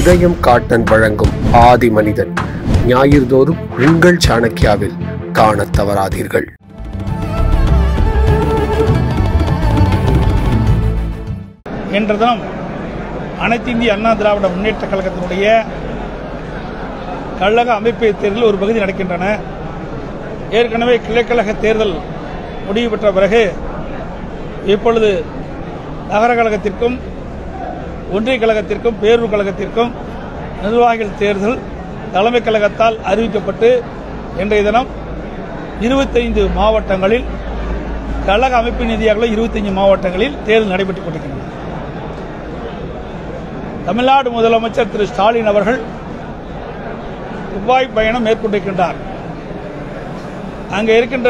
உதயம் காட்டன் வழங்கும் ஆதி மனிதன் ஞாயிறுதோறும் உங்கள் சாணக்கியாவில் காணத் தவறாதீர்கள் இன்று தினம் அனைத்து இந்திய அண்ணா திராவிட முன்னேற்ற கழகத்தினுடைய கழக அமைப்பு தேர்தல் ஒரு பகுதி நடக்கின்றன ஏற்கனவே கிளைக்கழக தேர்தல் முடிவு பெற்ற பிறகு இப்பொழுது நகர கழகத்திற்கும் ஒன்றிய கழகத்திற்கும் பேரூர் கழகத்திற்கும் நிர்வாகிகள் தேர்தல் தலைமை கழகத்தால் அறிவிக்கப்பட்டு இன்றைய தினம் இருபத்தைந்து மாவட்டங்களில் கழக அமைப்பு நிதியாக இருபத்தைந்து மாவட்டங்களில் தேர்தல் நடைபெற்றுக் கொண்டிருக்கின்றன தமிழ்நாடு முதலமைச்சர் திரு ஸ்டாலின் அவர்கள் துபாய் பயணம் மேற்கொண்டிருக்கின்றார் அங்கே இருக்கின்ற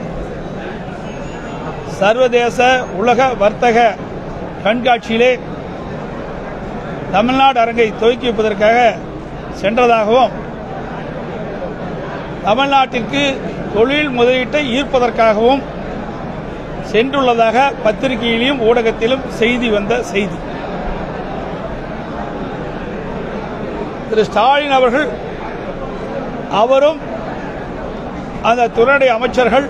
சர்வதேச உலக வர்த்தக கண்காட்சியிலே தமிழ்நாடு அரங்கை துவக்கி வைப்பதற்காக சென்றதாகவும் தமிழ்நாட்டிற்கு தொழில் முதலீட்டை ஈர்ப்பதற்காகவும் சென்றுள்ளதாக பத்திரிகையிலும் ஊடகத்திலும் செய்தி வந்த செய்தி திரு ஸ்டாலின் அவர்கள் அவரும் அந்த துறையுடைய அமைச்சர்கள்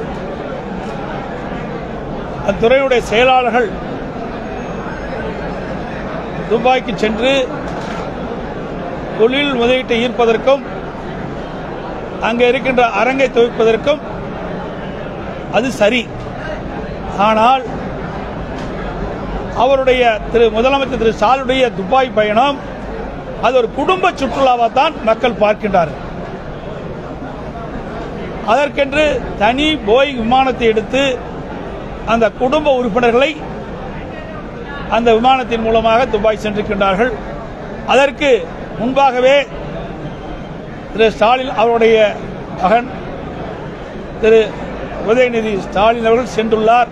அந்த துறையுடைய செயலாளர்கள் துபாய்க்கு சென்று தொழில் முதலீட்டை ஈர்ப்பதற்கும் அங்கே இருக்கின்ற அரங்கை துவைப்பதற்கும் அது சரி ஆனால் அவருடைய திரு முதலமைச்சர் திரு ஸ்டாலினுடைய துபாய் பயணம் அது ஒரு குடும்ப சுற்றுலாவை தான் மக்கள் பார்க்கின்றார்கள் அதற்கென்று தனி போயிங் விமானத்தை எடுத்து அந்த குடும்ப உறுப்பினர்களை அந்த விமானத்தின் மூலமாக துபாய் சென்றிருக்கின்றார்கள் அதற்கு முன்பாகவே திரு ஸ்டாலின் அவருடைய மகன் திரு உதயநிதி ஸ்டாலின் அவர்கள் சென்றுள்ளார்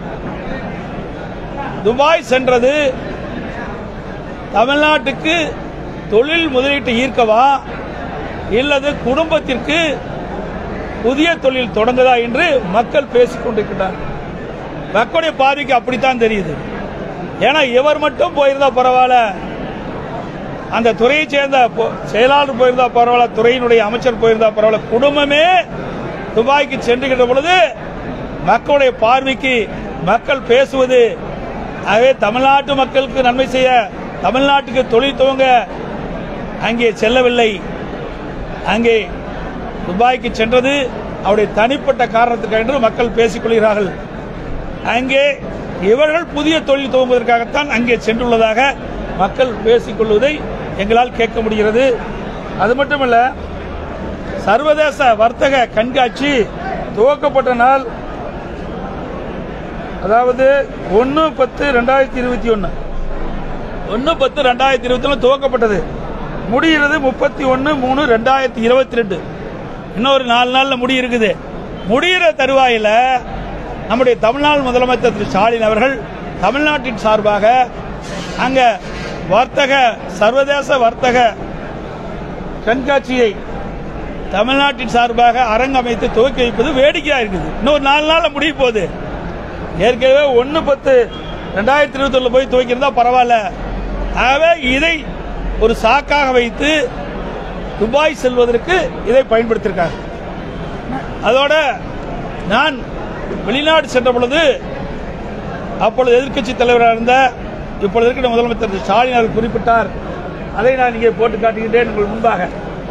துபாய் சென்றது தமிழ்நாட்டுக்கு தொழில் முதலீட்டை ஈர்க்கவா இல்லது குடும்பத்திற்கு புதிய தொழில் தொடங்குதா என்று மக்கள் பேசிக் கொண்டிருக்கிறார் மக்களுடைய பார்வைக்கு அப்படித்தான் தெரியுது ஏன்னா இவர் மட்டும் போயிருந்தா பரவாயில்ல அந்த துறையை சேர்ந்த பொ- செயலாளர் போயிருந்தா பரவாயில்ல துறையினுடைய அமைச்சர் போயிருந்தா பரவாயில்ல குடும்பமே துபாய்க்கு சென்றுகின்ற பொழுது மக்களுடைய பார்வைக்கு மக்கள் பேசுவது ஆகவே தமிழ்நாட்டு மக்களுக்கு நன்மை செய்ய தமிழ்நாட்டுக்கு தொழில் துவங்க அங்கே செல்லவில்லை அங்கே துபாய்க்கு சென்றது அவருடைய தனிப்பட்ட காரணத்துக்காக என்று மக்கள் பேசிக் கொள்கிறார்கள் அங்கே இவர்கள் புதிய தொழில் துவங்குவதற்காகத்தான் அங்கே சென்றுள்ளதாக மக்கள் பேசிக் கொள்வதை எங்களால் கேட்க முடிகிறது அது மட்டுமல்ல சர்வதேச வர்த்தக கண்காட்சி துவக்கப்பட்ட நாள் அதாவது ஒன்று பத்து ரெண்டாயிரத்தி இருபத்தி ஒன்று ஒன்று பத்து ரெண்டாயிரத்தி இருபத்தி ஒன்று துவக்கப்பட்டது முடிகிறது முப்பத்தி ஒன்று மூணு ரெண்டாயிரத்தி இருபத்தி ரெண்டு இன்னொரு நாலு நாளில் முடி இருக்குது முடிகிற தருவாயில் நம்முடைய தமிழ்நாடு முதலமைச்சர் திரு ஸ்டாலின் அவர்கள் தமிழ்நாட்டின் சார்பாக அங்க வர்த்தக சர்வதேச வர்த்தக கண்காட்சியை தமிழ்நாட்டின் சார்பாக அரங்கமைத்து துவக்கி வைப்பது வேடிக்கையா இருக்குது இன்னொரு நாலு நாளில் முடிய போகுது ஏற்கனவே ஒன்று பத்து ரெண்டாயிரத்தி இருபத்தி போய் துவக்கியிருந்தா பரவாயில்ல ஆகவே இதை ஒரு சாக்காக வைத்து துபாய் செல்வதற்கு இதை பயன்படுத்தியிருக்காங்க அதோட நான் வெளிநாடு சென்ற பொழுது அப்பொழுது எதிர்க்கட்சி தலைவராக இருந்த இப்பொழுது இருக்கிற முதலமைச்சர் திரு ஸ்டாலின் அவர்கள் குறிப்பிட்டார் அதை நான் இங்கே போட்டு காட்டுகின்றேன் உங்கள் முன்பாக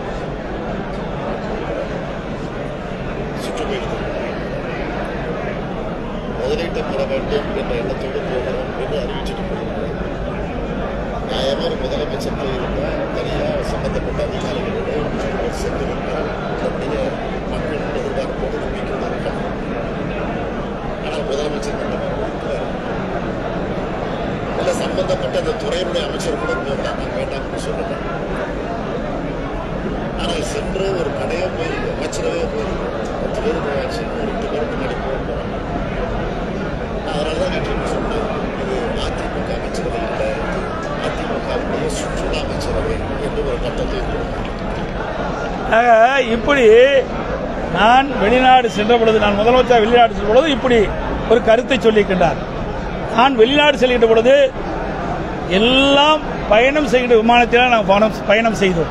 முதலீட்டை பெற வேண்டும் என்ற எண்ணத்தோடு போகிறோம் என்று அறிவிச்சிட்டு போகிறோம் நியாயமாக ஒரு முதலமைச்சர் போயிருந்தால் தனியாக சம்பந்தப்பட்ட அதிகாரிகளோடு அவர் சென்றிருந்தால் நம்முடைய மக்கள் எதிர்பார்ப்போடு நம்பிக்கையோடு இருக்காங்க ஆனால் முதலமைச்சர் மட்டும் இருக்கிறார் இல்லை சம்பந்தப்பட்ட அந்த துறையினுடைய அமைச்சர் கூட போகலாம் நான் வேண்டாம்னு சொல்லலாம் ஆனால் சென்று ஒரு கடையோ போய் அமைச்சரவே போயிருக்கோம் பத்து பேர் போயாச்சு ஒரு ரெண்டு பேர் முன்னாடி போக போகிறோம் அதனால தான் நேற்று சொன்னேன் இது அதிமுக அமைச்சரவை இல்லை அதிமுகவுடைய சுற்றுலா அமைச்சரவை என்று ஒரு கட்டத்தை ஆக, இப்படி நான் வெளிநாடு சென்ற பொழுது நான் முதலமைச்சர் வெளிநாடு சென்ற பொழுது இப்படி ஒரு கருத்தை சொல்லியிருக்கின்றார் நான் வெளிநாடு செல்கின்ற பொழுது எல்லாம் பயணம் செய்கின்ற விமானத்தில் நாங்கள் பயணம் பயணம் செய்தோம்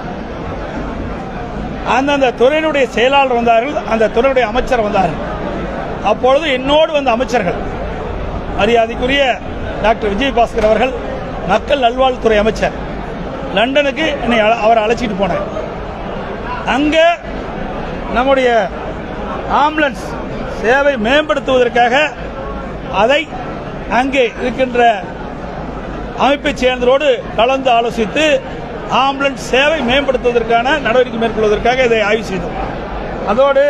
அந்தந்த துறையினுடைய செயலாளர் வந்தார்கள் அந்த துறையுடைய அமைச்சர் வந்தார்கள் அப்பொழுது என்னோடு வந்த அமைச்சர்கள் மரியாதைக்குரிய டாக்டர் விஜயபாஸ்கர் அவர்கள் மக்கள் நல்வாழ்வுத்துறை அமைச்சர் லண்டனுக்கு என்னை அழ- அவரை அழைச்சிட்டு போனார் அங்க நம்முடைய ஆம்புலன்ஸ் சேவை மேம்படுத்துவதற்காக அதை அங்கே இருக்கின்ற அமைப்பைச் சேர்ந்தரோடு கலந்து ஆலோசித்து ஆம்புலன்ஸ் சேவை மேம்படுத்துவதற்கான நடவடிக்கை மேற்கொள்வதற்காக இதை ஆய்வு செய்தோம் அதோடு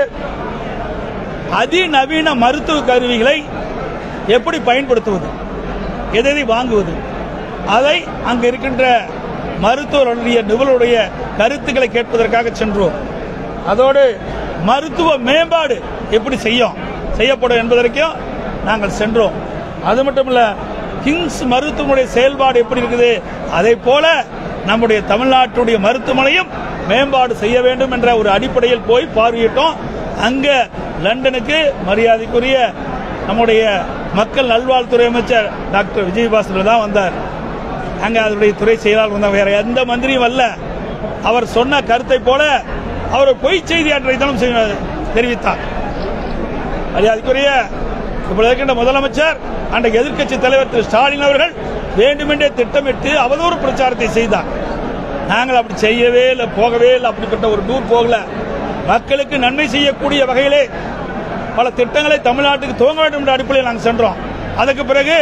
அதிநவீன மருத்துவ கருவிகளை எப்படி பயன்படுத்துவது எதை எதை வாங்குவது அதை அங்கு இருக்கின்ற மருத்துவருடைய நிபுணருடைய கருத்துக்களை கேட்பதற்காக சென்றோம் அதோடு மருத்துவ மேம்பாடு எப்படி செய்யும் செய்யப்படும் என்பதற்கும் நாங்கள் சென்றோம் அது மட்டும் இல்ல கிங்ஸ் மருத்துவமனை செயல்பாடு எப்படி இருக்குது அதை போல நம்முடைய தமிழ்நாட்டுடைய மருத்துவமனையும் மேம்பாடு செய்ய வேண்டும் என்ற ஒரு அடிப்படையில் போய் பார்வையிட்டோம் அங்க லண்டனுக்கு மரியாதைக்குரிய நம்முடைய மக்கள் நல்வாழ்வுத்துறை அமைச்சர் டாக்டர் விஜயபாஸ்கர் தான் வந்தார் அங்க அதனுடைய துறை செயலாளர் வந்தார் வேற எந்த மந்திரியும் வரல அவர் சொன்ன கருத்தை போல அவர் பொய் செய்தி அன்றைய தினம் செய்- தெரிவித்தார் மரியாதைக்குரிய இப்பொழுது இருக்கின்ற முதலமைச்சர் அன்றைக்கு எதிர்க்கட்சி தலைவர் திரு ஸ்டாலின் அவர்கள் வேண்டுமென்றே திட்டமிட்டு அவதூறு பிரச்சாரத்தை செய்தார் நாங்கள் அப்படி செய்யவே இல்லை போகவே இல்லை அப்படிப்பட்ட ஒரு டூர் போகல மக்களுக்கு நன்மை செய்யக்கூடிய வகையிலே பல திட்டங்களை தமிழ்நாட்டுக்கு துவங்க வேண்டும் என்ற அடிப்படையில் நாங்கள் சென்றோம் அதுக்கு பிறகு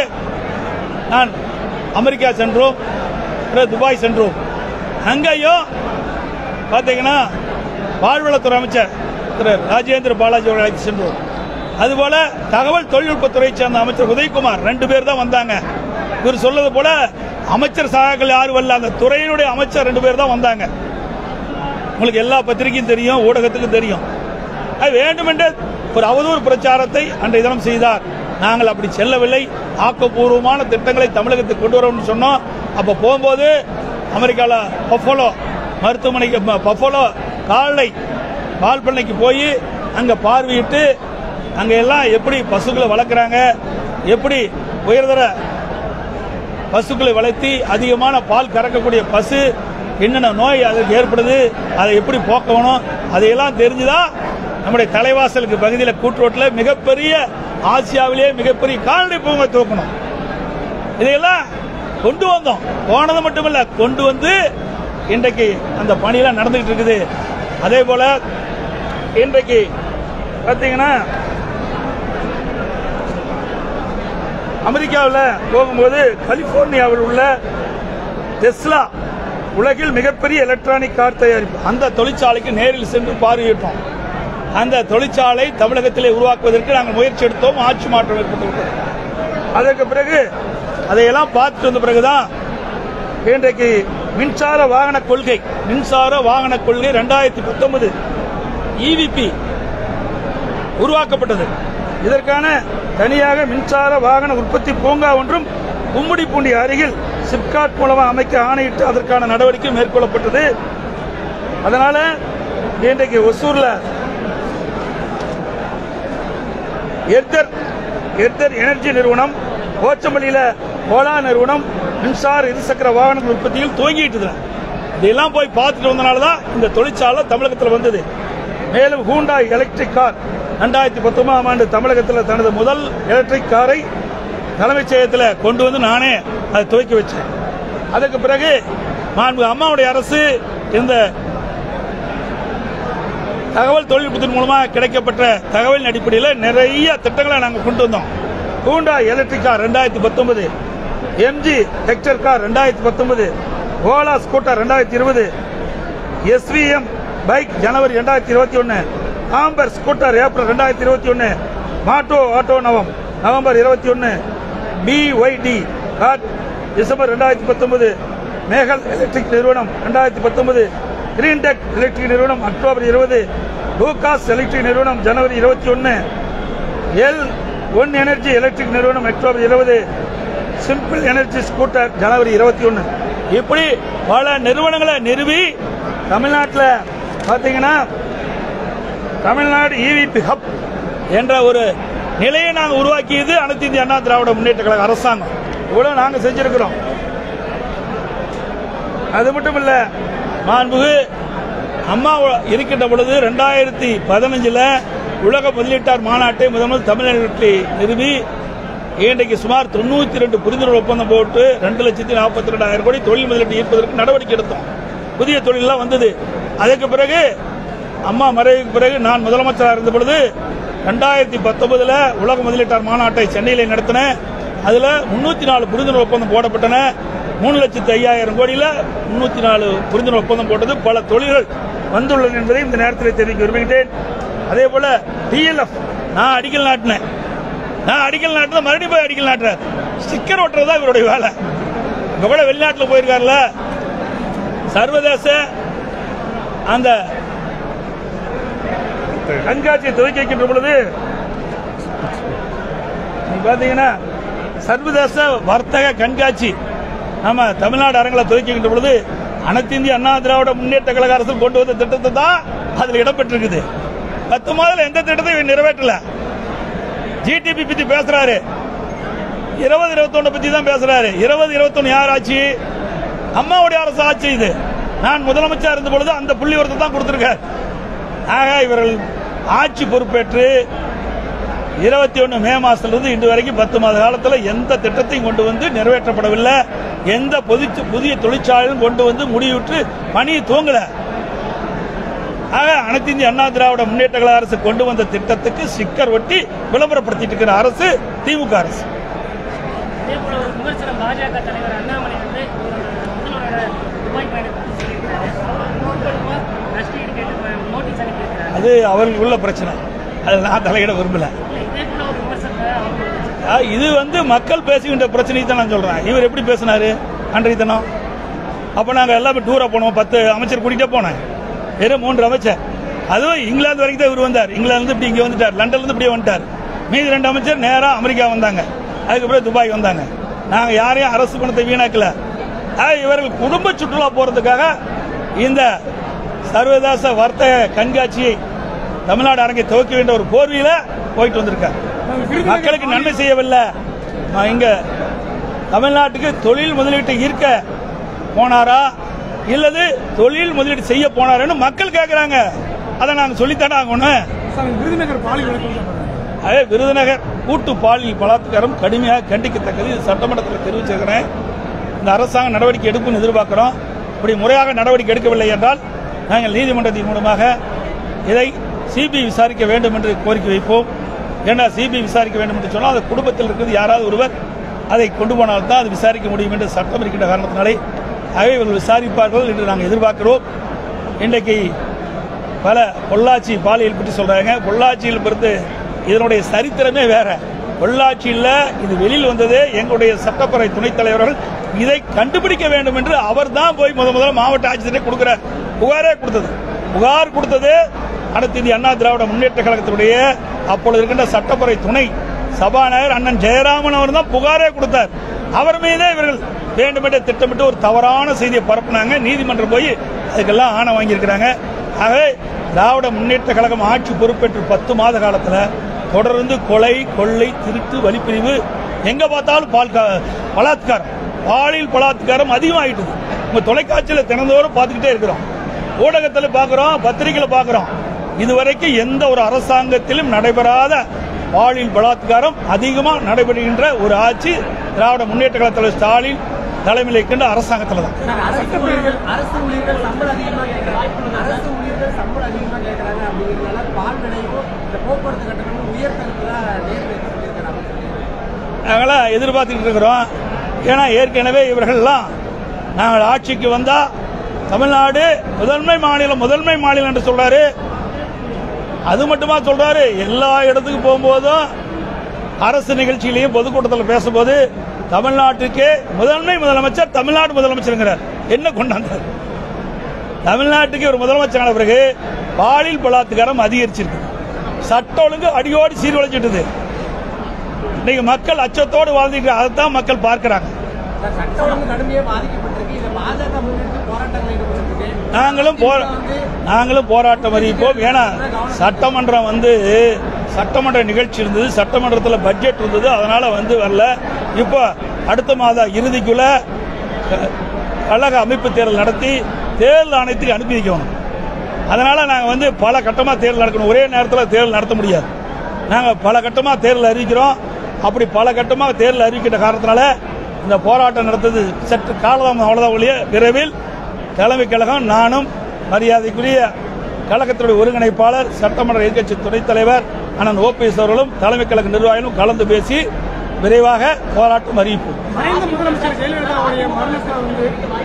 நான் அமெரிக்கா சென்றோம் பிறகு துபாய் சென்றோம் அங்கேயும் பார்த்தீங்கன்னா வாழ்வளத்துறை அமைச்சர் திரு ராஜேந்திர பாலாஜி அவர்கள் அழைத்து சென்றோம் அதுபோல தகவல் தொழில்நுட்பத்துறை சேர்ந்த அமைச்சர் உதயகுமார் ரெண்டு பேர் தான் வந்தாங்க இவர் சொல்றது போல அமைச்சர் சகாக்கள் யாரும் வரல அந்த துறையினுடைய அமைச்சர் ரெண்டு பேர் தான் வந்தாங்க உங்களுக்கு எல்லா பத்திரிகையும் தெரியும் ஊடகத்துக்கும் தெரியும் அது வேண்டுமென்றே ஒரு அவதூறு பிரச்சாரத்தை அன்றைய தினம் செய்தார் நாங்கள் அப்படி செல்லவில்லை ஆக்கப்பூர்வமான திட்டங்களை தமிழகத்துக்கு கொண்டு வரோம்னு சொன்னோம் அப்ப போகும்போது அமெரிக்கால பஃபோலோ மருத்துவமனைக்கு ப- பஃபோலோ கால்நடை பால் பண்ணைக்கு போய் அங்க பார்வையிட்டு அங்க எல்லாம் எப்படி பசுக்களை வளர்க்குறாங்க எப்படி உயர்தர பசுக்களை வளர்த்தி அதிகமான பால் கறக்கக்கூடிய பசு என்னென்ன நோய் அதற்கு ஏற்படுது அதை எப்படி போக்கணும் அதையெல்லாம் தெரிஞ்சுதான் நம்முடைய தலைவாசலுக்கு பகுதியில் கூட்டுரோட்டில் மிகப்பெரிய ஆசியாவிலேயே மிகப்பெரிய கால்நடை பூங்கா துவக்கணும் இதையெல்லாம் கொண்டு வந்தோம் போனது மட்டுமல்ல கொண்டு வந்து இன்றைக்கு அந்த பணியெல்லாம் நடந்துகிட்டு இருக்குது அதே போல இன்றைக்கு பார்த்தீங்கன்னா அமெரிக்காவில் போகும்போது கலிபோர்னியாவில் உள்ள டெஸ்லா உலகில் மிகப்பெரிய எலக்ட்ரானிக் கார் தயாரிப்பு அந்த தொழிற்சாலைக்கு நேரில் சென்று பார்வையிட்டோம் அந்த தொழிற்சாலை தமிழகத்திலே உருவாக்குவதற்கு நாங்கள் முயற்சி எடுத்தோம் ஆட்சி மாற்றம் ஏற்பட்டுவிட்டது அதற்கு பிறகு அதையெல்லாம் பார்த்துட்டு வந்த பிறகுதான் இன்றைக்கு மின்சார வாகன கொள்கை மின்சார வாகன கொள்கை ரெண்டாயிரத்தி பத்தொன்பது இவிபி உருவாக்கப்பட்டது இதற்கான தனியாக மின்சார வாகன உற்பத்தி பூங்கா ஒன்றும் கும்மிடிப்பூண்டி அருகில் சிப்காட் மூலமாக அமைக்க ஆணையிட்டு அதற்கான நடவடிக்கை மேற்கொள்ளப்பட்டது அதனால இன்றைக்கு ஒசூர்ல எர்தர் எர்தர் எனர்ஜி நிறுவனம் போச்சம்பள்ளியில ஓலா நிறுவனம் மின்சார இருசக்கர வாகன உற்பத்தியில் துவங்கிட்டு இதெல்லாம் போய் பார்த்துட்டு வந்தனால தான் இந்த தொழிற்சாலை தமிழகத்தில் வந்தது மேலும் ஹூண்டாய் எலக்ட்ரிக் கார் ரெண்டாயிரத்தி பத்தொன்பதாம் ஆண்டு தமிழகத்தில் தனது முதல் எலக்ட்ரிக் காரை தலைமைச் செயலகத்தில் கொண்டு வந்து நானே அதை துவக்கி வச்சேன் அதுக்கு பிறகு மாண்பு அம்மாவுடைய அரசு இந்த தகவல் தொழில்நுட்பத்தின் மூலமா கிடைக்கப்பட்ட தகவலின் அடிப்படையில் நிறைய திட்டங்களை நாங்கள் கொண்டு வந்தோம் ஹூண்டா எலக்ட்ரிக் கார் ரெண்டாயிரத்தி பத்தொன்பது எம்ஜி ஹெக்டர் கார் ரெண்டாயிரத்தி பத்தொன்பது ஓலா ஸ்கூட்டர் ரெண்டாயிரத்தி இருபது எஸ்விஎம் பைக் ஜனவரி ரெண்டாயிரத்தி இருபத்தி ஒன்னு ஆம்பர் ஸ்கூட்டர் ஏப்ரல் ரெண்டாயிரத்தி இருபத்தி ஒன்னு மாட்டோ ஆட்டோ நவம் நவம்பர் இருபத்தி ஒன்னு பிஒய்டி கார் டிசம்பர் ரெண்டாயிரத்தி பத்தொன்பது மேகல் எலக்ட்ரிக் நிறுவனம் ரெண்டாயிரத்தி பத்தொன்பது கிரீன் டெக் எலக்ட்ரிக் நிறுவனம் அக்டோபர் இருபது லூகாஸ் எலக்ட்ரிக் நிறுவனம் ஜனவரி இருபத்தி ஒன்னு எல் ஒன் எனர்ஜி எலக்ட்ரிக் நிறுவனம் அக்டோபர் இருபது சிம்பிள் எனர்ஜி ஸ்கூட்டர் ஜனவரி இருபத்தி ஒன்று இப்படி பல நிறுவனங்களை நிறுவி தமிழ்நாட்டில் பார்த்தீங்கன்னா தமிழ்நாடு இவிபி ஹப் என்ற ஒரு நிலையை நாங்கள் உருவாக்கியது அனைத்து இந்திய அண்ணா திராவிட முன்னேற்ற கழக அரசாங்கம் இவ்வளவு நாங்கள் செஞ்சிருக்கிறோம் அது மட்டும் இல்ல மாண்புகு அம்மா இருக்கின்ற பொழுது ரெண்டாயிரத்தி பதினஞ்சுல உலக முதலீட்டார் மாநாட்டை முதல் தமிழ்நாட்டில் நிறுவி இன்றைக்கு சுமார் தொண்ணூத்தி ரெண்டு புரிந்துணர்வு ஒப்பந்தம் போட்டு ரெண்டு லட்சத்தி நாற்பத்தி ரெண்டாயிரம் கோடி தொழில் முதலீட்டு ஈர்ப்பதற்கு நடவடிக்கை எடுத்தோம் புதிய தொழிலெல்லாம் வந்தது அதுக்கு பிறகு அம்மா மறைவுக்கு பிறகு நான் முதலமைச்சராக இருந்த பொழுது ரெண்டாயிரத்தி பத்தொன்பதுல உலக முதலீட்டார் மாநாட்டை சென்னையில் நடத்தினேன் அதுல முன்னூத்தி நாலு புரிந்துணர்வு ஒப்பந்தம் போடப்பட்டன மூணு லட்சத்து ஐயாயிரம் கோடியில முன்னூத்தி நாலு புரிந்துணர்வு ஒப்பந்தம் போட்டது பல தொழில்கள் வந்துள்ளன என்பதை இந்த நேரத்தில் தெரிவிக்க விரும்புகிறேன் அதே போல டிஎல்எஃப் நான் அடிக்கல் நாட்டினேன் நான் அடிக்கல் நாட்டின மறுபடியும் போய் அடிக்கல் நாட்டுறார் ஸ்டிக்கர் ஒட்டுறதா இவருடைய வேலை இப்ப கூட வெளிநாட்டில் போயிருக்காருல சர்வதேச அந்த கண்காட்சியை துவக்கி வைக்கின்ற பொழுது நீங்க பாத்தீங்கன்னா சர்வதேச வர்த்தக கண்காட்சி நம்ம தமிழ்நாடு அரங்கில் துவக்கி வைக்கின்ற பொழுது அனைத்து இந்திய அண்ணா திராவிட முன்னேற்ற கழக அரசு கொண்டு வந்த திட்டத்தை தான் அதில் இடம்பெற்றிருக்குது பத்து மாதத்துல எந்த திட்டத்தையும் இவர் நிறைவேற்றல ஜிடிபி பத்தி பேசுறாரு இருபது இருபத்தொன்னு பத்தி தான் பேசுறாரு இருபது இருபத்தொன்னு யார் ஆட்சி அம்மாவுடைய அரசு ஆட்சி இது நான் முதலமைச்சர் இருந்த பொழுது அந்த புள்ளி ஒருத்தர் தான் கொடுத்திருக்கார் ஆக இவர்கள் ஆட்சி பொறுப்பேற்று இருபத்தி ஒன்று மே மாசத்திலிருந்து இன்று வரைக்கும் பத்து மாத காலத்தில் எந்த திட்டத்தையும் கொண்டு வந்து நிறைவேற்றப்படவில்லை எந்த பொது- புதிய தொழிற்சாலையும் கொண்டு வந்து முடிவுற்று பணியை தூங்கல ஆக அனைத்து இந்திய அண்ணா திராவிட முன்னேற்ற கழக அரசு கொண்டு வந்த திட்டத்துக்கு ஸ்டிக்கர் ஒட்டி விளம்பரப்படுத்திட்டு இருக்கிற அரசு திமுக அரசு இதே போல ஒரு விமர்சனம் பாஜக தலைவர் அண்ணாமலை வந்து முதல்வரோட துபாய் பயணத்தை சொல்லியிருக்காரு அவர் நோக்கமா நஷ்டஈடு கேட்டு நோட்டீஸ் அனுப்பியிருக்காரு அது அவர்களுக்கு உள்ள பிரச்சனை அது நான் தலையிட விரும்பல இல்ல, இதே போல ஒரு விமர்சனத்தை அவர் வச்சிருக்காரு. ஆ, இது வந்து மக்கள் பேசுகின்ற பிரச்சனையை தான் நான் சொல்றேன் இவர் எப்படி பேசினாரு அன்றைய தினம் அப்ப நாங்க எல்லாமே டூரா போனோம் பத்து அமைச்சர் கூட்டிகிட்டே போனேன் வெறும் மூன்று அமைச்சர் அதுவும் இங்கிலாந்து வரைக்கும் தான் இவர் வந்தார் இங்கிலாந்து இருந்து இப்படி இங்க வந்துட்டார் லண்டன்ல இருந்து இப்படியே வந்துட்டார் மீதி ரெண்டு அமைச்சர் நேரா அமெரிக்கா வந்தாங்க அதுக்கப்புறம் துபாய் வந்தாங்க நாங்க யாரையும் அரசு பணத்தை வீணாக்கல ஆ, இவர்கள் குடும்ப சுற்றுலா போறதுக்காக இந்த சர்வதேச வர்த்தக கண்காட்சியை தமிழ்நாடு அரங்கை துவக்க வேண்டிய ஒரு போர்வையில போயிட்டு வந்திருக்கார் மக்களுக்கு நன்மை செய்யவில்லை நான் இங்க தமிழ்நாட்டுக்கு தொழில் முதலீட்டை ஈர்க்க போனாரா இல்லது தொழில் முதலீடு செய்ய போனாரான்னு மக்கள் கேட்கறாங்க அதை நாங்க சொல்லித்தானே ஆகணும் விருதுநகர் பாலி வழக்கு அதே விருதுநகர் கூட்டு பாலியல் பலாத்காரம் கடுமையாக கண்டிக்கத்தக்கது இது சட்டமன்றத்தில் தெரிவிச்சிருக்கிறேன் இந்த அரசாங்கம் நடவடிக்கை எடுக்கும்னு எதிர்பார்க்கிறோம் இப்படி முறையாக நடவடிக்கை எடுக்கவில்லை என்றால் நாங்கள் நீதிமன்றத்தின் மூலமாக இதை சிபிஐ விசாரிக்க வேண்டும் என்று கோரிக்கை வைப்போம் ஏன்னா சிபிஐ விசாரிக்க வேண்டும் என்று சொன்னால் அது குடும்பத்தில் இருக்கிறது யாராவது ஒருவர் அதை கொண்டு போனால்தான் அது விசாரிக்க முடியும் என்று சட்டம் இருக்கின்ற காரணத்தினாலே ஆகவே இவர்கள் விசாரிப்பார்கள் என்று நாங்கள் எதிர்பார்க்கிறோம் இன்றைக்கு பல பொள்ளாச்சி பாலியல் பற்றி சொல்றாங்க பொள்ளாச்சியில் பொறுத்து இதனுடைய சரித்திரமே வேற பொள்ளாச்சியில் இது வெளியில் வந்தது எங்களுடைய சட்டப்பேரவை துணைத் தலைவர்கள் இதை கண்டுபிடிக்க வேண்டும் என்று அவர் தான் போய் முத முதல்ல மாவட்ட ஆட்சியரை கொடுக்கிறார் புகாரே கொடுத்தது புகார் கொடுத்தது அனைத்து இந்திய அண்ணா திராவிட முன்னேற்ற கழகத்தினுடைய அப்பொழுது இருக்கின்ற சட்டப்பேரவை துணை சபாநாயகர் அண்ணன் ஜெயராமன் அவர் தான் புகாரே கொடுத்தார் அவர் மீதே இவர்கள் வேண்டுமென்றே திட்டமிட்டு ஒரு தவறான செய்தியை பரப்புனாங்க நீதிமன்றம் போய் அதுக்கெல்லாம் ஆணை வாங்கியிருக்கிறாங்க ஆகவே திராவிட முன்னேற்ற கழகம் ஆட்சி பொறுப்பேற்று பத்து மாத காலத்துல தொடர்ந்து கொலை கொள்ளை திருட்டு வழிப்பிரிவு எங்க பார்த்தாலும் பால் கா- பலாத்காரம் பாலியல் பலாத்காரம் அதிகமாயிட்டுது உங்க தொலைக்காட்சியில தினந்தோறும் பார்த்துக்கிட்டே இருக்கிறோம் ஊடகத்துல பார்க்கிறோம் பத்திரிகையில பார்க்கிறோம் இதுவரைக்கும் எந்த ஒரு அரசாங்கத்திலும் நடைபெறாத பாலியல் பலாத்காரம் அதிகமா நடைபெறுகின்ற ஒரு ஆட்சி திராவிட முன்னேற்ற கழக தலைவர் ஸ்டாலின் தலைமையில் இருக்கின்ற அரசாங்கத்தில் தான் அரசு ஊழியர்கள் அரசு ஊழியர்கள் சம்பளம் அதிகமா கேட்கறாங்க அரசு ஊழியர்கள் சம்பளம் அதிகமா கேட்கறாங்க அப்படிங்கிறதுனால பால் விலையும் இந்த போக்குவரத்து கட்டணமும் உயர்த்தறதுல நேர்வு சொல்லியிருக்கிறாங்க நாங்களாம் எதிர்பார்த்துட்டு இருக்கிறோம் ஏன்னா ஏற்கனவே இவர்கள்லாம் நாங்கள் ஆட்சிக்கு வந்தா தமிழ்நாடு முதன்மை மாநிலம் முதன்மை மாநிலம் என்று சொல்றாரு அது மட்டுமா சொல்றாரு எல்லா இடத்துக்கு போகும்போதும் அரசு நிகழ்ச்சியிலையும் பொதுக்கூட்டத்தில் பேசும்போது தமிழ்நாட்டுக்கு முதன்மை முதலமைச்சர் தமிழ்நாடு முதலமைச்சருங்கிறார் என்ன கொண்டாந்தார் தமிழ்நாட்டுக்கு ஒரு முதலமைச்சரான பிறகு பாலியல் பலாத்காரம் அதிகரிச்சிருக்கு சட்ட ஒழுங்கு அடியோடு சீர்குலைச்சிட்டுது இன்னைக்கு மக்கள் அச்சத்தோடு வாழ்ந்துட்டு அதைத்தான் மக்கள் பார்க்கிறாங்க சார், சட்ட ஒழுங்கு கடுமையாக பாதிக்கப்பட்டிருக்கு இதை பாஜக முன்னிட்டு போராட்டங்கள் ஈடுபட்டிருக்கு நாங்களும் போ நாங்களும் போராட்டம் அறிவிப்போம் ஏன்னா சட்டமன்றம் வந்து சட்டமன்ற நிகழ்ச்சி இருந்தது சட்டமன்றத்தில் பட்ஜெட் இருந்தது அதனால வந்து வரல இப்போ அடுத்த மாத இறுதிக்குள்ள அஹ், கழக அமைப்பு தேர்தல் நடத்தி தேர்தல் ஆணையத்துக்கு அனுப்பி வைக்கணும் அதனால நாங்கள் வந்து பல கட்டமாக தேர்தல் நடக்கணும் ஒரே நேரத்தில் தேர்தல் நடத்த முடியாது நாங்கள் பல கட்டமாக தேர்தல் அறிவிக்கிறோம் அப்படி பல கட்டமாக தேர்தல் அறிவிக்கிற காரணத்தினால இந்த போராட்டம் நடத்தது சற்று காலதாமதம் அவ்வளோதான் ஒழிய விரைவில் தலைமை கழகம் நானும் மரியாதைக்குரிய கழகத்தினுடைய ஒருங்கிணைப்பாளர் சட்டமன்ற எதிர்க்கட்சி துணைத் தலைவர் அண்ணன் ஓபிஎஸ் அவர்களும் தலைமை கழக நிர்வாகிகளும் கலந்து பேசி விரைவாக போராட்டம் அறிவிப்போம் மறைந்த முதலமைச்சர் ஜெயலலிதாவுடைய மரணத்தை வந்து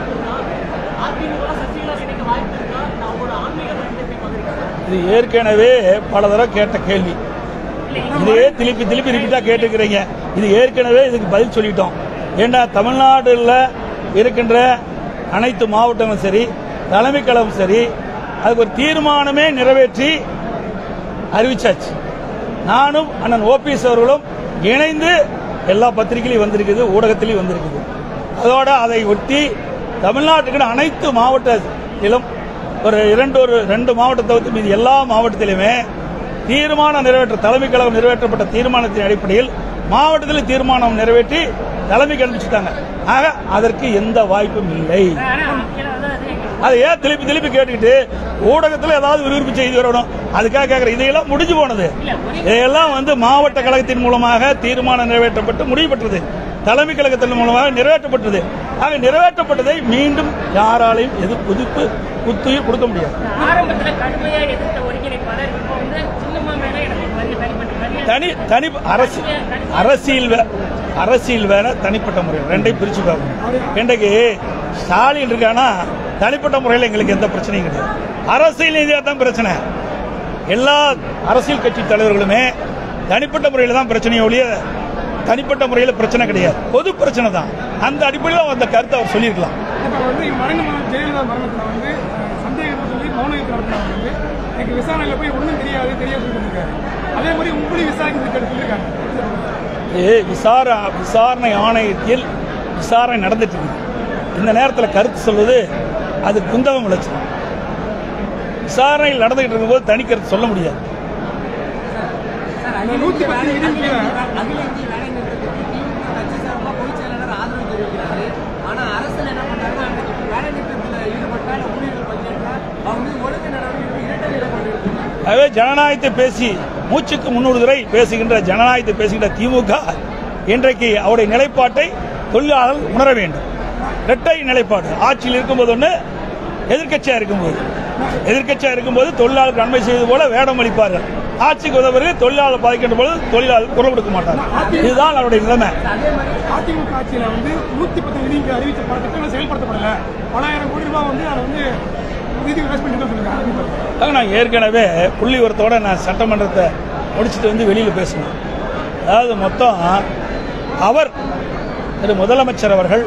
அதிமுக சசிகலா இணைக்க வாய்ப்பு இருக்கா அவங்களோட ஆன்மீக பயணத்தை எப்படி பாக்குறீங்க இது ஏற்கனவே பல தடவை கேட்ட கேள்வி இதே திருப்பி திருப்பி ரிப்பீட்டா கேட்டுக்கிறீங்க இது ஏற்கனவே இதுக்கு பதில் சொல்லிட்டோம் ஏன்னா தமிழ்நாடுல இருக்கின்ற அனைத்து மாவட்டங்களும் சரி தலைமை கழகம் சரி அதுக்கு ஒரு தீர்மானமே நிறைவேற்றி அறிவிச்சாச்சு நானும் அண்ணன் ஓபிஎஸ் அவர்களும் இணைந்து எல்லா பத்திரிகையிலும் வந்திருக்குது ஊடகத்திலையும் வந்திருக்குது அதோட அதை ஒட்டி தமிழ்நாட்டுக்கு அனைத்து மாவட்டத்திலும் ஒரு இரண்டு ஒரு ரெண்டு மாவட்டத்தை தவிர்த்து மீதி எல்லா மாவட்டத்திலுமே தீர்மானம் நிறைவேற்ற தலைமை கழகம் நிறைவேற்றப்பட்ட தீர்மானத்தின் அடிப்படையில் மாவட்டத்தில் தீர்மானம் நிறைவேற்றி தலைமைக்கு அனுப்பிச்சுட்டாங்க ஆக அதற்கு எந்த வாய்ப்பும் இல்லை ஆனா இதுல வந்து அது அதை ஏன் திருப்பி திருப்பி கேட்டுக்கிட்டு ஊடகத்தில் ஏதாவது விறுவிறுப்பு செய்தி வரணும் அதுக்காக கேட்கறேன் இதையெல்லாம் முடிஞ்சு போனது இதையெல்லாம் வந்து மாவட்ட கழகத்தின் மூலமாக தீர்மானம் நிறைவேற்றப்பட்டு முடிவு பெற்றது தலைமை கழகத்தின் மூலமாக நிறைவேற்றப்பட்டது ஆக நிறைவேற்றப்பட்டதை மீண்டும் யாராலையும் எது புதுப்பு புத்துயிர் கொடுக்க முடியாது ஆரம்பத்துல கடுமையா எதிர்த்த ஒருங்கிணைப்பாளர் இப்போ வந்து சின்னம்மா மேல எனக்கு வரி தனிப்பட்ட மரியாதை தனி தனி அரசு அரசியல் வே- அரசியல் வேற தனிப்பட்ட முறை ரெண்டையும் பிரிச்சு பார்க்கணும் இன்றைக்கு ஸ்டாலின் இருக்கானா தனிப்பட்ட முறையில் எங்களுக்கு எந்த பிரச்சனையும் கிடையாது அரசியல் ரீதியாக தான் பிரச்சனை எல்லா அரசியல் கட்சி தலைவர்களுமே தனிப்பட்ட முறையில் தான் பிரச்சனையை ஒழிய தனிப்பட்ட முறையில் பிரச்சனை கிடையாது பொது பிரச்சனை தான் அந்த அடிப்படையில் அந்த கருத்தை அவர் சொல்லியிருக்கலாம் இப்போ வந்து மறைந்த முதல் ஜெயலலிதா மரணத்தில் வந்து அஹ், சந்தேகத்தை சொல்லி மௌன யுத்தம் நடத்தினவர் வந்து எனக்கு விசாரணையில் போய் ஒன்றும் தெரியாது தெரியாது சொல்லியிருக்காரு அதே மாதிரி உங்களை விசாரிக்கிறதுக்கு சொல்லியிருக்காங்க இது விசார விசாரணை ஆணையத்தில் விசாரணை நடந்துட்டு இருக்கு இந்த நேரத்தில் கருத்து சொல்வது அது குந்தகம் விளைச்சல் விசாரணையில் நடந்துகிட்டு இருக்கும்போது தனி கருத்து சொல்ல முடியாது சார் அகில நூத்தி இந்திய பத்து வேலை விதியின் கீழே அகில இந்திய வேலை நிறுத்தத்துக்கு திமுக கட்சி சார்பாக பொதுச் செயலாளர் ஆதரவு தெரிவிக்கிறாரு ஆனா அரசு என்ன பண்றாருன்னா அன்றைக்கு வேலை நிறுத்தத்தில் ஈடுபட்டால் ஊழியர்கள் பங்கேற்றால் அவங்க மீது ஒழுங்கு நடவடிக்கை இரட்டை நிலைப்பாடு இருக்கு ஆகவே ஜனநாயகத்தை பேசி மூச்சுக்கு முன்னூறு பேசுகின்ற ஜனநாயகத்தை பேசுகின்ற திமுக இன்றைக்கு அவருடைய நிலைப்பாட்டை தொழிலாளர்கள் உணர வேண்டும் இரட்டை நிலைப்பாடு ஆட்சியில் இருக்கும்போது ஒன்று எதிர்க்கட்சியா இருக்கும்போது எதிர்க்கட்சியா இருக்கும்போது தொழிலாளருக்கு நன்மை செய்வது போல வேடம் அளிப்பார்கள் ஆட்சிக்கு உதவுறது தொழிலாளர் பாதிக்கின்ற பொழுது தொழிலாளர் குரல் கொடுக்க மாட்டார்கள் இதுதான் அவருடைய நிலைமை அதிமுக ஆட்சியில் வந்து நூற்றி பத்து விதிக்கு அறிவித்த பல திட்டங்கள் செயல்படுத்தப்படல பலாயிரம் கோடி ரூபாய் வந்து அதை வந்து நிதி வேஸ்ட் பண்ணிட்டு சொல்லியிருக்காங்க அதான் நான் ஏற்கனவே புள்ளி உரத்தோட நான் சட்டமன்றத்தை முடிச்சுட்டு வந்து வெளியில் பேசினேன் அதாவது மொத்தம் அவர் திரு முதலமைச்சர் அவர்கள்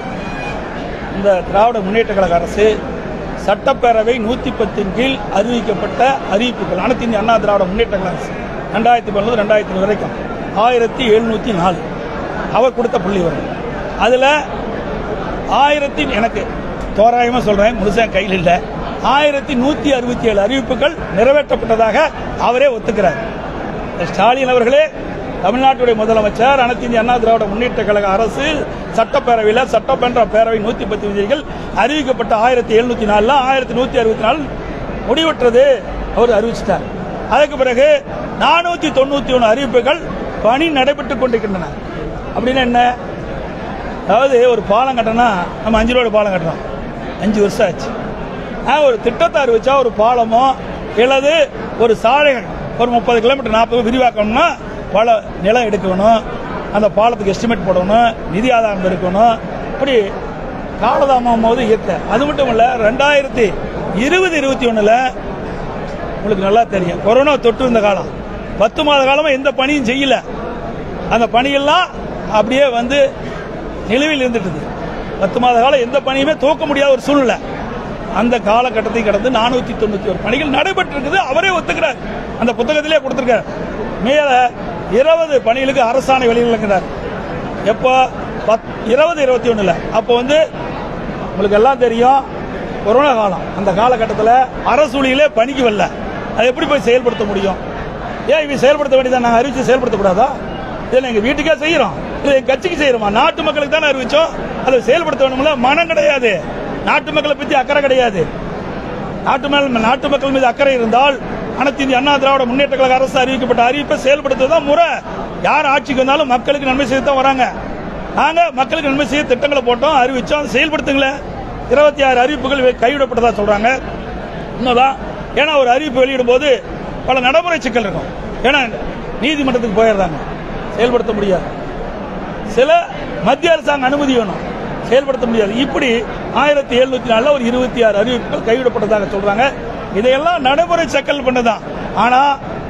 இந்த திராவிட முன்னேற்ற கழக அரசு சட்டப்பேரவை நூற்றி பத்தின் கீழ் அறிவிக்கப்பட்ட அறிவிப்புகள் அனைத்து இந்திய அண்ணா திராவிட முன்னேற்ற கழக அரசு ரெண்டாயிரத்தி பன்னெண்டு ரெண்டாயிரத்தி வரைக்கும் ஆயிரத்தி எழுநூற்றி நாலு அவர் கொடுத்த புள்ளி வரும் அதில் ஆயிரத்தி எனக்கு தோராயமாக சொல்கிறேன் முழுசா என் கையில் இல்லை ஆயிரத்தி நூற்றி அறுபத்தி ஏழு அறிவிப்புகள் நிறைவேற்றப்பட்டதாக அவரே ஒத்துக்கிறார் ஸ்டாலின் அவர்களே தமிழ்நாட்டுடைய முதலமைச்சர் அனைத்து இந்திய அண்ணா திராவிட முன்னேற்ற கழக அரசு சட்டப்பேரவையில் சட்டமன்ற பேரவை நூற்றி பத்து விதிகள் அறிவிக்கப்பட்ட ஆயிரத்தி எழுநூத்தி நாலுல ஆயிரத்தி நூற்றி அறுபத்தி நாலு முடிவற்றது அவர் அறிவிச்சிட்டார் அதுக்கு பிறகு நானூற்றி தொண்ணூற்றி ஒன்று அறிவிப்புகள் பணி நடைபெற்றுக் கொண்டிருக்கின்றன அப்படின்னு என்ன அதாவது ஒரு பாலம் கட்டணும்னா நம்ம அஞ்சு ரூபாய் பாலம் கட்டுறோம் அஞ்சு வருஷம் ஆச்சு ஆ, ஒரு திட்டத்தை அறிவிச்சா ஒரு பாலமோ அல்லது ஒரு சாலைகள் ஒரு முப்பது கிலோமீட்டர் நாற்பது விரிவாக்கணும்னா பல நிலம் எடுக்கணும் அந்த பாலத்துக்கு எஸ்டிமேட் போடணும் நிதி ஆதாரம் இருக்கணும் இப்படி காலதாமம் போது இயக்க அது மட்டும் இல்ல ரெண்டாயிரத்தி இருபது இருபத்தி ஒண்ணுல உங்களுக்கு நல்லா தெரியும் கொரோனா தொற்று இருந்த காலம் பத்து மாத காலமா எந்த பணியும் செய்யல அந்த பணியெல்லாம் அப்படியே வந்து நிலுவையில் இருந்துட்டு பத்து மாத காலம் எந்த பணியுமே துவக்க முடியாத ஒரு சூழ்நிலை அந்த காலகட்டத்தை கடந்து நானூத்தி தொண்ணூத்தி ஒரு பணிகள் நடைபெற்று இருக்குது அவரே ஒத்துக்கிறார் அந்த புத்தகத்திலே கொடுத்திருக்கார் மேல இருபது பணிகளுக்கு அரசாணை வெளியிடுகிறார் எப்போ பத் இருபது இருபத்தி ஒண்ணுல அப்போ வந்து உங்களுக்கு எல்லாம் தெரியும் கொரோனா காலம் அந்த காலகட்டத்தில் அரசூழியிலே பணிக்கு வரல அதை எப்படி போய் செயல்படுத்த முடியும் ஏன் இவங்க செயல்படுத்த வேண்டியதை நாங்கள் அறிவிச்சு செயல்படுத்தக்கூடாதா இதில் எங்கள் வீட்டுக்கே செய்கிறோம் இது எங்கள் கட்சிக்கு செய்கிறோமா நாட்டு மக்களுக்கு தானே அறிவிச்சோம் அதை செயல்படுத்த வேணும்ல மனம் கிடையாது நாட்டு மக்களை பத்தி அக்கறை கிடையாது நாட்டு மேல் நாட்டு மக்கள் மீது அக்கறை இருந்தால் அனைத்து இந்திய அண்ணா திராவிட முன்னேற்ற கழக அரசு அறிவிக்கப்பட்ட அறிவிப்பை செயல்படுத்துவதுதான் முறை யார் ஆட்சிக்கு வந்தாலும் மக்களுக்கு நன்மை செய்ய தான் வராங்க நாங்க மக்களுக்கு நன்மை செய்ய திட்டங்களை போட்டோம் அறிவிச்சோம் அதை செயல்படுத்துங்களேன் இருபத்தி ஆறு அறிவிப்புகள் வே- கைவிடப்பட்டதா சொல்றாங்க உண்மைதான் ஏன்னா ஒரு அறிவிப்பு வெளியிடும் போது பல நடைமுறை சிக்கல் இருக்கும் ஏன்னா நீதிமன்றத்துக்கு போயிடுறாங்க செயல்படுத்த முடியாது சில மத்திய அரசாங்க அனுமதி வேணும் செயல்படுத்த முடியாது இப்படி ஆயிரத்தி எழுநூத்தி நாலுல ஒரு இருபத்தி ஆறு அறிவிப்புகள் கைவிடப்பட்டதாக சொல்றாங்க இதையெல்லாம் நடைமுறை சக்கல் பண்ணதான் ஆனா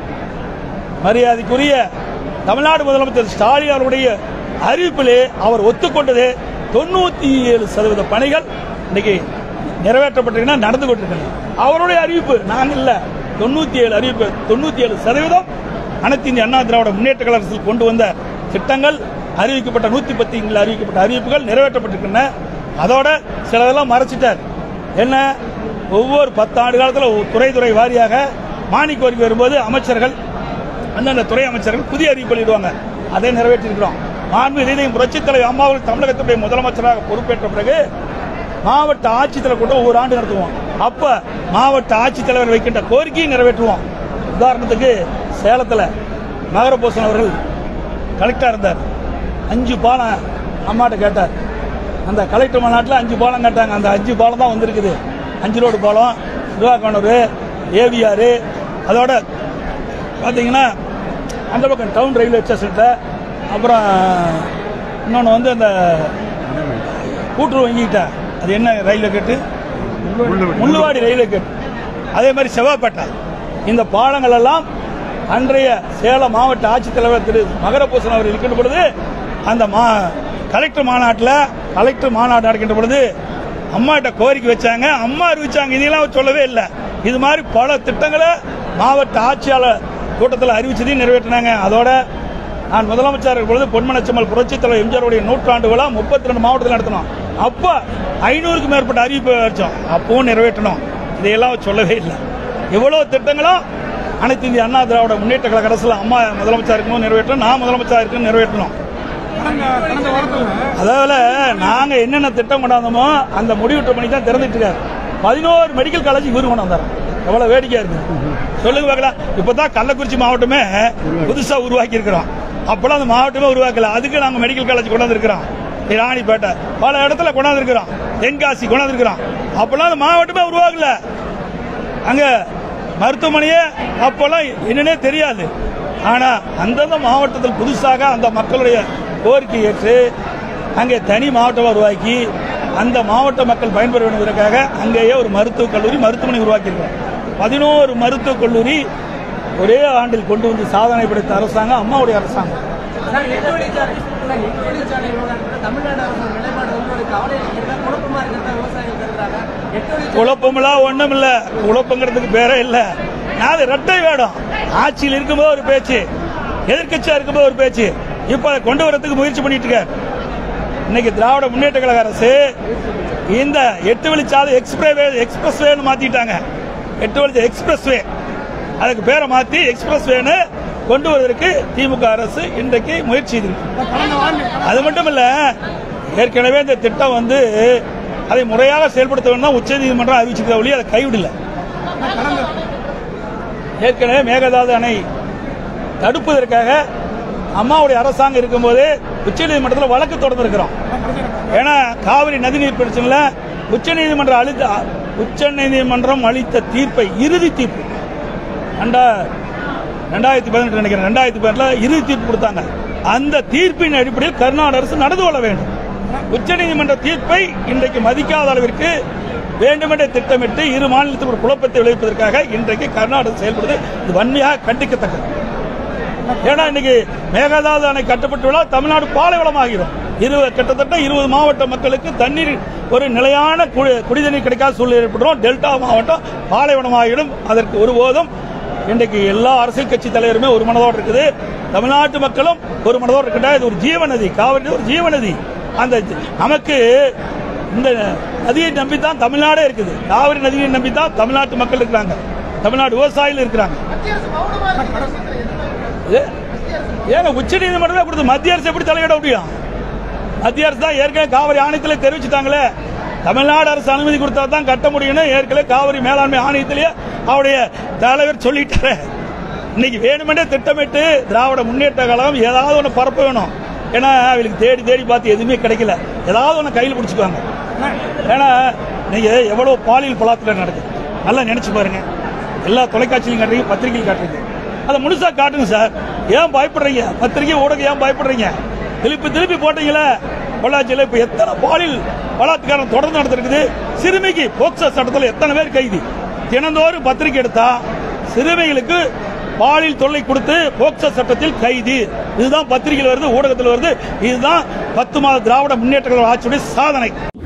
மரியாதைக்குரிய தமிழ்நாடு முதலமைச்சர் ஸ்டாலின் அவருடைய அறிவிப்பிலே அவர் ஒத்துக்கொண்டது தொண்ணூத்தி ஏழு சதவீத பணிகள் இன்னைக்கு நிறைவேற்றப்பட்டிருக்கின்றன நடந்து கொண்டிருக்கின்றன அவருடைய அறிவிப்பு நான் இல்ல தொண்ணூத்தி ஏழு அறிவிப்பு தொண்ணூத்தி ஏழு சதவீதம் அனைத்து இந்திய அண்ணா திராவிட முன்னேற்ற கழக அரசில் கொண்டு வந்த திட்டங்கள் அறிவிக்கப்பட்ட நூத்தி பத்து அறிவிக்கப்பட்ட அறிவிப்புகள் நிறைவேற்றப்பட்டிருக்கின்றன அதோட சிலதெல்லாம் மறைச்சிட்டார் என்ன ஒவ்வொரு பத்து ஆண்டு காலத்தில் துறை துறை வாரியாக மானிய கோரிக்கை வரும்போது அமைச்சர்கள் அந்தந்த துறை அமைச்சர்கள் புதிய அறிவிப்பு வெளியிடுவாங்க அதை நிறைவேற்றிருக்கிறோம் மாண்பு இதயம் புரட்சித் தலைவர் அம்மா அவர்கள் தமிழகத்துடைய முதலமைச்சராக பொறுப்பேற்ற பிறகு மாவட்ட ஆட்சித்தலைவர் கூட ஒவ்வொரு ஆண்டு நடத்துவோம் அப்ப மாவட்ட ஆட்சித்தலைவர் வைக்கின்ற கோரிக்கையை நிறைவேற்றுவோம் உதாரணத்துக்கு சேலத்தில் மகரபூசன் அவர்கள் கலெக்டரா இருந்தார் அஞ்சு பாலம் அம்மாட்ட கேட்டார் அந்த கலெக்டர் மாநாட்டில் அஞ்சு பாலம் கேட்டாங்க அந்த அஞ்சு பாலம் தான் வந்திருக்குது அஞ்சு ரோடு பாலம் சிவாக்கணூர் ஏவிஆர் அதோட பார்த்தீங்கன்னா அந்த பக்கம் டவுன் ரயில்வே ஸ்டேஷன்கிட்ட அப்புறம் இன்னொன்று வந்து அந்த கூட்டுறவு வங்கிக்கிட்ட அது என்ன ரயில்வே கேட்டு முள்ளுவாடி ரயில்வே கேட் அதே மாதிரி செவ்வாப்பேட்டை இந்த பாலங்கள் எல்லாம் அன்றைய சேலம் மாவட்ட ஆட்சித்தலைவர் திரு மகரபூசன் அவர் இருக்கின்ற பொழுது அந்த மா கலெக்டர் மாநாட்டில் கலெக்டர் மாநாடு நடக்கின்ற பொழுது அம்மாட்ட கோரிக்கை வச்சாங்க அம்மா அறிவிச்சாங்க இதெல்லாம் சொல்லவே இல்லை இது மாதிரி பல திட்டங்களை மாவட்ட ஆட்சியாளர் கூட்டத்தில் அறிவிச்சதையும் நிறைவேற்றினாங்க அதோட நான் முதலமைச்சர் இருக்கும் பொழுது பொன்மனச்சம்மல் புரட்சித் தலைவர் எம்ஜிஆருடைய நூற்றாண்டு விழா முப்பத்தி ரெண்டு மாவட்டத்தில் நடத்தினோம் அப்ப ஐநூறுக்கும் மேற்பட்ட அறிவிப்பு வச்சோம் அப்பவும் நிறைவேற்றணும் இதையெல்லாம் சொல்லவே இல்லை எவ்வளவு திட்டங்களும் அனைத்து இந்திய அண்ணா திராவிட முன்னேற்ற கழக அரசுல அம்மா முதலமைச்சர் இருக்கும்போது நிறைவேற்றணும் நான் முதலமைச்சர் இருக்கும் நிறைவேற்றணும் கடந்த கடந்த வாரத்தில் அதாவது நாங்க என்னென்ன திட்டம் கொண்டாந்தோமோ அந்த முடிவுற்ற பண்ணி தான் திறந்துட்டு இருக்காரு பதினோரு மெடிக்கல் காலேஜ் இவரு கொண்டாந்தாரு எவ்வளவு வேடிக்கையா இருக்கு சொல்லுங்க பார்க்கலாம் இப்பதான் கள்ளக்குறிச்சி மாவட்டமே புதுசா உருவாக்கி இருக்கிறோம் அப்பெல்லாம் அந்த மாவட்டமே உருவாக்கல அதுக்கு நாங்க மெடிக்கல் காலேஜ் கொண்டாந்து இருக்கிறோம் ராணிப்பேட்டை பல இடத்துல கொண்டாந்து இருக்கிறோம் தென்காசி கொண்டாந்து இருக்கிறோம் அப்பெல்லாம் அந்த மாவட்டமே உருவாக்கல அங்க மருத்துவமனையே அப்பெல்லாம் என்னன்னே தெரியாது ஆனா அந்தந்த மாவட்டத்தில் புதுசாக அந்த மக்களுடைய கோரிக்கை ஏற்று அங்கே தனி மாவட்டம் உருவாக்கி அந்த மாவட்ட மக்கள் பயன்பெற வேண்டும் என்பதற்காக அங்கேயே ஒரு மருத்துவக் கல்லூரி மருத்துவமனை உருவாக்கியிருக்கிறோம் பதினோரு மருத்துவக் கல்லூரி ஒரே ஆண்டில் கொண்டு வந்து சாதனை படைத்த அரசாங்கம் அம்மாவுடைய அரசாங்கம் சார் எட்டு வழிச்சாலை சார் எட்டு வழிச்சாலை விவகாரத்தில் தமிழ்நாடு அரசு நிலைப்பாடு வந்து ஒரு கவலை இருக்கிறதா குழப்பமா இருக்கிறதா விவசாயிகள் கருதுறாங்க எட்டு வழிச்சாலை குழப்பமெல்லாம் ஒண்ணும் இல்ல குழப்பங்கிறதுக்கு பேரே இல்ல நான் அது ரெட்டை வேடம் ஆட்சியில் இருக்கும்போது ஒரு பேச்சு எதிர்க்கட்சியா இருக்கும்போது ஒரு பேச்சு இப்ப அதை கொண்டு வரதுக்கு முயற்சி பண்ணிட்டு இருக்கார் இன்னைக்கு திராவிட முன்னேற்ற கழக அரசு இந்த எட்டு வழிச்சாலை எக்ஸ்பிரஸ் வே எக்ஸ்பிரஸ் வேன்னு மாத்திட்டாங்க எட்டு வழி எக்ஸ்பிரஸ் வே அதுக்கு பேரை மாத்தி எக்ஸ்பிரஸ் வேன்னு கொண்டு வருவதற்கு திமுக அரசு இன்றைக்கு முயற்சி செய்திருக்கு கடந்த ஆண்டு அது மட்டும் இல்ல ஏற்கனவே இந்த திட்டம் வந்து அதை முறையாக செயல்படுத்த வேண்டும் உச்ச நீதிமன்றம் அறிவிச்சிருக்க ஒளி அதை கைவிடல கடந்த ஏற்கனவே மேகதாது அணை தடுப்பதற்காக அம்மாவுடைய அரசாங்கம் இருக்கும்போது உச்ச நீதிமன்றத்தில் வழக்கு தொடர்ந்திருக்கிறோம் ஏன்னா காவிரி நதிநீர் பிரச்சனையில உச்ச நீதிமன்றம் அளித்த உச்ச நீதிமன்றம் அளித்த தீர்ப்பை இறுதி தீர்ப்பு ரெண்டா ரெண்டாயிரத்தி பதினெட்டு நினைக்கிறேன் ரெண்டாயிரத்தி பதினெட்டுல இறுதி தீர்ப்பு கொடுத்தாங்க அந்த தீர்ப்பின் அடிப்படையில் கர்நாடக அரசு நடந்து கொள்ள வேண்டும் உச்சநீதிமன்ற தீர்ப்பை இன்றைக்கு மதிக்காத அளவிற்கு வேண்டுமென்றே திட்டமிட்டு இரு மாநிலத்துக்கு ஒரு குழப்பத்தை விளைவிப்பதற்காக இன்றைக்கு கர்நாடகா செயல்படுது இது வன்மையாக கண்டிக்கத்தக்கது ஏன்னா இன்னைக்கு மேகதாது அணை கட்டப்பட்டு விழா தமிழ்நாடு பாலைவனமாகிறோம் இருபது கிட்டத்தட்ட இருபது மாவட்ட மக்களுக்கு தண்ணீர் ஒரு நிலையான குடி- குடிதண்ணீர் கிடைக்காத சூழ்நிலை ஏற்படுறோம் டெல்டா மாவட்டம் பாலைவனமாகிடும் அதற்கு ஒருபோதும் இன்றைக்கு எல்லா அரசியல் கட்சி தலைவருமே ஒரு மனதோடு இருக்குது தமிழ்நாட்டு மக்களும் ஒரு மனதோடு இருக்கின்ற இது ஒரு ஜீவநதி காவிரி ஒரு ஜீவநதி அந்த ஜ- நமக்கு இந்த நதியை நம்பித்தான் தமிழ்நாடே இருக்குது காவிரி நதியை நம்பித்தான் தமிழ்நாட்டு மக்கள் இருக்கிறாங்க தமிழ்நாடு விவசாயிகள் இருக்கிறாங்க ஏ- ஏங்க உச்ச நீதிமன்றமே கொடுத்து மத்திய அரசு எப்படி தலையிட முடியும் மத்திய அரசு தான் ஏற்கனவே காவிரி ஆணையத்தில் தெரிவிச்சுட்டாங்களே தமிழ்நாடு அரசு அனுமதி கொடுத்தா தான் கட்ட முடியும்னு ஏற்கனவே காவிரி மேலாண்மை ஆணையத்திலேயே அவருடைய தலைவர் சொல்லிட்டாரு இன்னைக்கு வேணுமென்றே திட்டமிட்டு திராவிட முன்னேற்ற கழகம் ஏதாவது ஒன்று பரப்ப வேணும் ஏன்னா அவங்களுக்கு தேடி தேடி பார்த்து எதுவுமே கிடைக்கல ஏதாவது ஒன்று கையில் பிடிச்சிக்குவாங்க ஏன்னா நீங்க எவ்வளவு பாலியல் பலாத்காரம் நடக்குது நல்லா நினைச்சு பாருங்க எல்லா தொலைக்காட்சியிலும் காட்டுறீங்க பத்திரிகையில் காட்டுறீங்க அதை முழுசா காட்டுங்க சார் ஏன் பயப்படுறீங்க பத்திரிகை ஊடகம் ஏன் பயப்படுறீங்க திருப்பி திருப்பி போட்டீங்களே பொள்ளாச்சியில் இப்ப எத்தனை பாலியல் பலாத்காரம் தொடர்ந்து நடந்திருக்குது சிறுமிக்கு போக்சோ சட்டத்தில் எத்தனை பேர் கைது தினந்தோறும் பத்திரிகை எடுத்தா சிறுமிகளுக்கு பாலியல் தொல்லை கொடுத்து போக்சோ சட்டத்தில் கைது இதுதான் பத்திரிகையில் வருது ஊடகத்தில் வருது இதுதான் பத்து மாத திராவிட முன்னேற்ற கழக ஆட்சியுடைய சாதனை